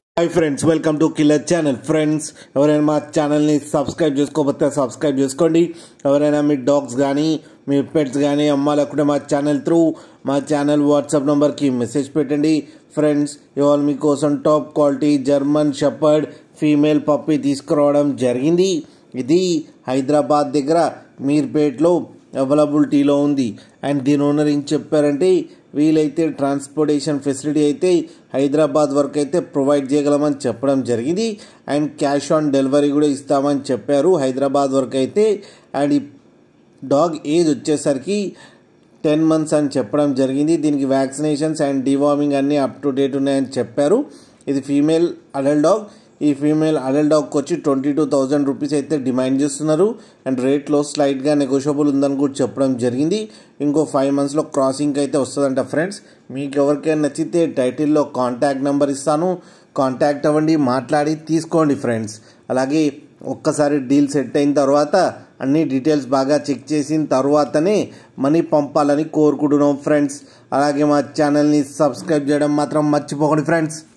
hi friends welcome to killer channel friends ఎవరైనా మా ఛానల్ని సబ్స్క్రైబ్ చేసుకోకపోతే సబ్స్క్రైబ్ చేసుకోండి ఎవరైనా మీ డాగ్స్ కానీ మీ పెట్స్ కానీ అమ్మాలనుకుంటే మా ఛానల్ త్రూ మా ఛానల్ వాట్సాప్ నెంబర్కి మెసేజ్ పెట్టండి ఫ్రెండ్స్ ఇవాళ మీకోసం top quality German shepherd female puppy తీసుకురావడం జరిగింది ఇది హైదరాబాద్ దగ్గర మీర్పేట్లో అవైలబిలిటీలో ఉంది అండ్ దీని ఓనర్ ఏం చెప్పారంటే వీలైతే ట్రాన్స్పోర్టేషన్ ఫెసిలిటీ అయితే హైదరాబాద్ వరకు అయితే ప్రొవైడ్ చేయగలమని చెప్పడం జరిగింది అండ్ క్యాష్ ఆన్ డెలివరీ కూడా ఇస్తామని చెప్పారు హైదరాబాద్ వరకు అయితే అండ్ ఈ డాగ్ ఏజ్ వచ్చేసరికి టెన్ మంత్స్ అని చెప్పడం జరిగింది దీనికి వ్యాక్సినేషన్స్ అండ్ డివార్మింగ్ అన్నీ అప్ టు డేట్ ఉన్నాయని చెప్పారు ఇది ఫీమేల్ అడల్ట్ డాగ్ ఈ ఫీమేల్ అడల్ట్ డాగ్కి వచ్చి ట్వంటీ టూ థౌజండ్ రూపీస్ అయితే డిమాండ్ చేస్తున్నారు అండ్ రేట్లో స్లైట్గా నెగోషియబుల్ ఉందని కూడా చెప్పడం జరిగింది ఇంకో ఫైవ్ మంత్స్లో క్రాసింగ్ అయితే వస్తుందంట ఫ్రెండ్స్ మీకు ఎవరికైనా నచ్చితే టైటిల్లో కాంటాక్ట్ నెంబర్ ఇస్తాను కాంటాక్ట్ అవ్వండి మాట్లాడి తీసుకోండి ఫ్రెండ్స్ అలాగే ఒక్కసారి డీల్ సెట్ అయిన తర్వాత అన్ని డీటెయిల్స్ బాగా చెక్ చేసిన తర్వాతనే మనీ పంపాలని కోరుకుంటున్నాం ఫ్రెండ్స్ అలాగే మా ఛానల్ని సబ్స్క్రైబ్ చేయడం మాత్రం మర్చిపోకండి ఫ్రెండ్స్